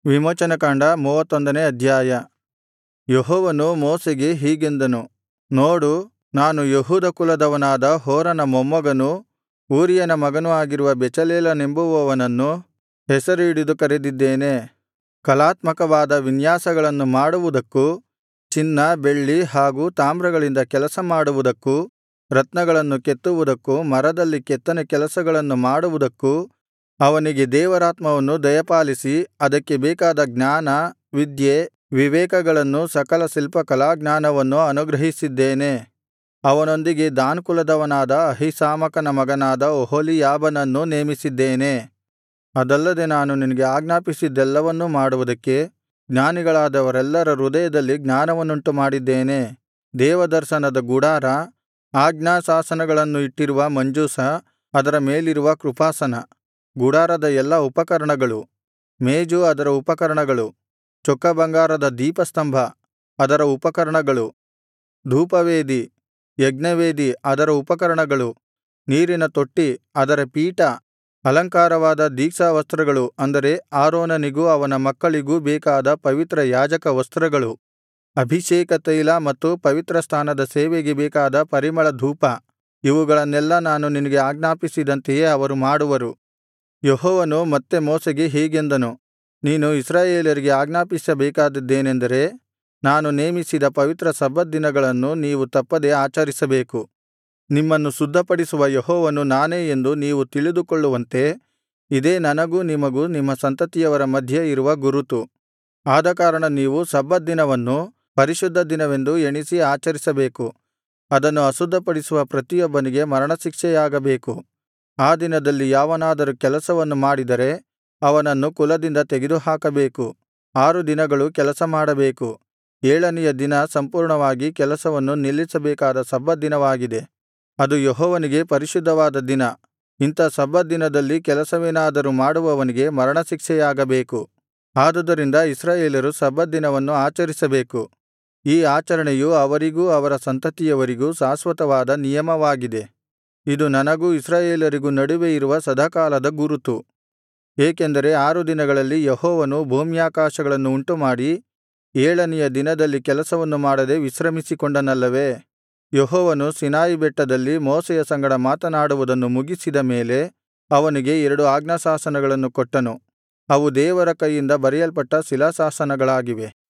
ವಿಮೋಚನಕಾಂಡ ಮೂವತ್ತೊಂದನೇ ಅಧ್ಯಾಯ ಯೆಹೋವನು ಮೋಶೆಗೆ ಹೀಗೆಂದನು ನೋಡು ನಾನು ಯೆಹೂದ ಕುಲದವನಾದ ಹೂರನ ಮೊಮ್ಮಗನೂ ಊರಿಯನ ಮಗನೂ ಆಗಿರುವ ಬೆಚಲೇಲನೆಂಬುವವನನ್ನು ಹೆಸರು ಹಿಡಿದು ಕರೆದಿದ್ದೇನೆ ಕಲಾತ್ಮಕವಾದ ವಿನ್ಯಾಸಗಳನ್ನು ಮಾಡುವುದಕ್ಕೂ ಚಿನ್ನ ಬೆಳ್ಳಿ ಹಾಗೂ ತಾಮ್ರಗಳಿಂದ ಕೆಲಸ ಮಾಡುವುದಕ್ಕೂ ರತ್ನಗಳನ್ನು ಕೆತ್ತುವುದಕ್ಕೂ ಮರದಲ್ಲಿ ಕೆತ್ತನೆ ಕೆಲಸಗಳನ್ನು ಮಾಡುವುದಕ್ಕೂ ಅವನಿಗೆ ದೇವರಾತ್ಮವನ್ನು ದಯಪಾಲಿಸಿ ಅದಕ್ಕೆ ಬೇಕಾದ ಜ್ಞಾನ ವಿದ್ಯೆ ವಿವೇಕಗಳನ್ನೂ ಸಕಲ ಶಿಲ್ಪ ಕಲಾಜ್ಞಾನವನ್ನೂ ಅನುಗ್ರಹಿಸಿದ್ದೇನೆ ಅವನೊಂದಿಗೆ ದಾನ್ ಕುಲದವನಾದ ಅಹೀಸಾಮಾಕನ ಮಗನಾದ ಒಹೋಲೀಯಾಬನನ್ನೂ ನೇಮಿಸಿದ್ದೇನೆ ಅದಲ್ಲದೆ ನಾನು ನಿನಗೆ ಆಜ್ಞಾಪಿಸಿದ್ದೆಲ್ಲವನ್ನೂ ಮಾಡುವುದಕ್ಕೆ ಜ್ಞಾನಿಗಳಾದವರೆಲ್ಲರ ಹೃದಯದಲ್ಲಿ ಜ್ಞಾನವನ್ನುಂಟುಮಾಡಿದ್ದೇನೆ ದೇವದರ್ಶನದ ಗುಡಾರ ಆಜ್ಞಾಶಾಸನಗಳನ್ನು ಇಟ್ಟಿರುವ ಮಂಜೂಷ ಅದರ ಮೇಲಿರುವ ಕೃಪಾಸನ ಗುಡಾರದ ಎಲ್ಲಾ ಉಪಕರಣಗಳು ಮೇಜು ಅದರ ಉಪಕರಣಗಳು ಚೊಕ್ಕ ಬಂಗಾರದ ದೀಪಸ್ತಂಭ ಅದರ ಉಪಕರಣಗಳು ಧೂಪವೇದಿ ಯಜ್ಞವೇದಿ ಅದರ ಉಪಕರಣಗಳು ನೀರಿನ ತೊಟ್ಟಿ ಅದರ ಪೀಠ ಅಲಂಕಾರವಾದ ದೀಕ್ಷಾವಸ್ತ್ರಗಳು ಅಂದರೆ ಆರೋನನಿಗೂ ಅವನ ಮಕ್ಕಳಿಗೂ ಬೇಕಾದ ಪವಿತ್ರ ಯಾಜಕ ವಸ್ತ್ರಗಳು ಅಭಿಷೇಕ ತೈಲ ಮತ್ತು ಪವಿತ್ರಸ್ಥಾನದ ಸೇವೆಗೆ ಬೇಕಾದ ಪರಿಮಳಧೂಪ ಇವುಗಳನ್ನೆಲ್ಲಾ ನಾನು ನಿನಗೆ ಆಜ್ಞಾಪಿಸಿದಂತೆಯೇ ಅವರು ಮಾಡುವರು ಯೆಹೋವನು ಮತ್ತೆ ಮೋಶೆಗೆ ಹೀಗೆಂದನು ನೀನು ಇಸ್ರಾಯೇಲರಿಗೆ ಆಜ್ಞಾಪಿಸಬೇಕಾದದ್ದೇನೆಂದರೆ ನಾನು ನೇಮಿಸಿದ ಪವಿತ್ರ ಸಬ್ಬತ್ ದಿನಗಳನ್ನು ನೀವು ತಪ್ಪದೆ ಆಚರಿಸಬೇಕು ನಿಮ್ಮನ್ನು ಶುದ್ಧಪಡಿಸುವ ಯೆಹೋವನು ನಾನೇ ಎಂದು ನೀವು ತಿಳಿದುಕೊಳ್ಳುವಂತೆ ಇದೇ ನನಗೂ ನಿಮಗೂ ನಿಮ್ಮ ಸಂತತಿಯವರ ಮಧ್ಯೆ ಇರುವ ಗುರುತು ಆದಕಾರಣ ನೀವು ಸಬ್ಬತ್ ದಿನವನ್ನು ಪರಿಶುದ್ಧ ದಿನವೆಂದು ಎಣಿಸಿ ಆಚರಿಸಬೇಕು ಅದನ್ನು ಅಶುದ್ಧಪಡಿಸುವ ಪ್ರತಿಯೊಬ್ಬನಿಗೆ ಮರಣಶಿಕ್ಷೆಯಾಗಬೇಕು ಆ ದಿನದಲ್ಲಿ ಯಾವನಾದರೂ ಕೆಲಸವನ್ನು ಮಾಡಿದರೆ ಅವನನ್ನು ಕುಲದಿಂದ ತೆಗೆದುಹಾಕಬೇಕು ಆರು ದಿನಗಳು ಕೆಲಸ ಮಾಡಬೇಕು ಏಳನೆಯ ದಿನ ಸಂಪೂರ್ಣವಾಗಿ ಕೆಲಸವನ್ನು ನಿಲ್ಲಿಸಬೇಕಾದ ಸಬ್ಬತ್ ದಿನವಾಗಿದೆ ಅದು ಯೆಹೋವನಿಗೆ ಪರಿಶುದ್ಧವಾದ ದಿನ ಇಂಥ ಸಬ್ಬತ್ ದಿನದಲ್ಲಿ ಕೆಲಸವೇನಾದರೂ ಮಾಡುವವನಿಗೆ ಮರಣಶಿಕ್ಷೆಯಾಗಬೇಕು ಆದುದರಿಂದ ಇಸ್ರಾಯೇಲರು ಸಬ್ಬತ್ ದಿನವನ್ನು ಆಚರಿಸಬೇಕು ಈ ಆಚರಣೆಯು ಅವರಿಗೂ ಅವರ ಸಂತತಿಯವರಿಗೂ ಶಾಶ್ವತವಾದ ನಿಯಮವಾಗಿದೆ ಇದು ನನಗೂ ಇಸ್ರಾಯೇಲರಿಗೂ ನಡುವೆ ಇರುವ ಸದಾಕಾಲದ ಗುರುತು ಏಕೆಂದರೆ ಆರು ದಿನಗಳಲ್ಲಿ ಯೆಹೋವನು ಭೂಮ್ಯಾಕಾಶಗಳನ್ನು ಉಂಟುಮಾಡಿ ಏಳನೆಯ ದಿನದಲ್ಲಿ ಕೆಲಸವನ್ನು ಮಾಡದೆ ವಿಶ್ರಮಿಸಿಕೊಂಡನಲ್ಲವೇ ಯೆಹೋವನು ಸೀನಾಯಿ ಬೆಟ್ಟದಲ್ಲಿ ಮೋಶೆಯ ಸಂಗಡ ಮಾತನಾಡುವುದನ್ನು ಮುಗಿಸಿದ ಮೇಲೆ ಅವನಿಗೆ ಎರಡು ಆಜ್ಞಾಶಾಸನಗಳನ್ನು ಕೊಟ್ಟನು ಅವು ದೇವರ ಕೈಯಿಂದ ಬರೆಯಲ್ಪಟ್ಟ ಶಿಲಾಶಾಸನಗಳಾಗಿವೆ